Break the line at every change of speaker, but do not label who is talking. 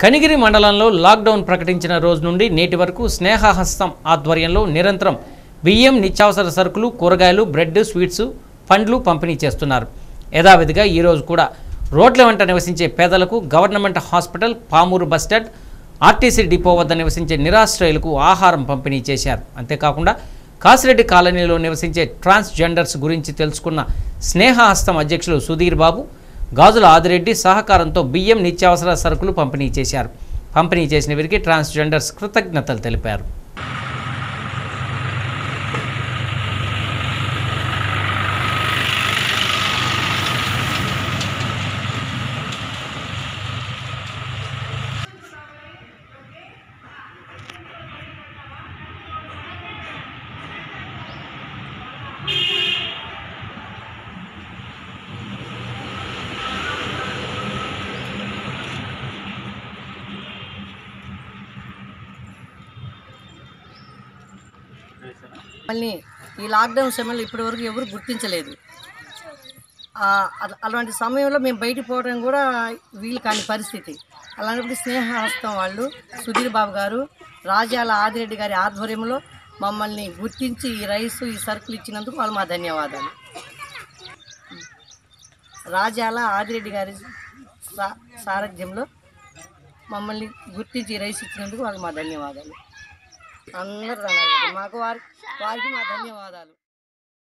కనిగిరి మండలంలో లాక్డౌన్ ప్రకటించిన రోజు నుండి నేటి వరకు స్నేహహస్తం ఆధ్వర్యంలో నిరంతరం బియ్యం నిత్యావసర సరుకులు కూరగాయలు బ్రెడ్ స్వీట్స్ పండ్లు పంపిణీ చేస్తున్నారు యథావిధిగా ఈరోజు కూడా రోడ్ల వెంట నివసించే పేదలకు government hospital Pamuru bus stand RTC depot వద్ద నివసించే నిరాశ్రయులకు ఆహారం పంపిణీ చేశారు అంతేకాకుండా కాసిరెడ్డి కాలనీలో నివసించే ట్రాన్స్జెండర్స్ గురించి తెలుసుకున్న స్నేహహస్తం అధ్యక్షులు సుధీర్ బాబు గాజుల ఆదిరెడ్డి సహకారంతో బియ్యం నిత్యావసర సరుకులు పంపిణీ చేశారు పంపిణీ చేసిన వీరికి ట్రాన్స్జెండర్స్ కృతజ్ఞతలు తెలిపారు
మళ్ళీ ఈ లాక్డౌన్ సమయంలో ఇప్పటివరకు ఎవరు గుర్తించలేదు ఆ, అల- అలాంటి సమయంలో మేము బయటికి పోవడం కూడా వీలు కాని పరిస్థితి అలాంటప్పుడు స్నేహహస్తం వాళ్ళు సుధీర్ బాబు గారు రాజాల ఆదిరెడ్డి గారి ఆధ్వర్యంలో మమ్మల్ని గుర్తించి ఈ రైస్ ఈ సరుకులు ఇచ్చినందుకు వాళ్ళు మా ధన్యవాదాలు రాజాల ఆదిరెడ్డి గారి సా- సారథ్యంలో మమ్మల్ని గుర్తించి ఈ రైస్ ఇచ్చినందుకు వాళ్ళకి మా ధన్యవాదాలు అందరూ ధన్యవాదాలు మాకు వారి వారికి మా ధన్యవాదాలు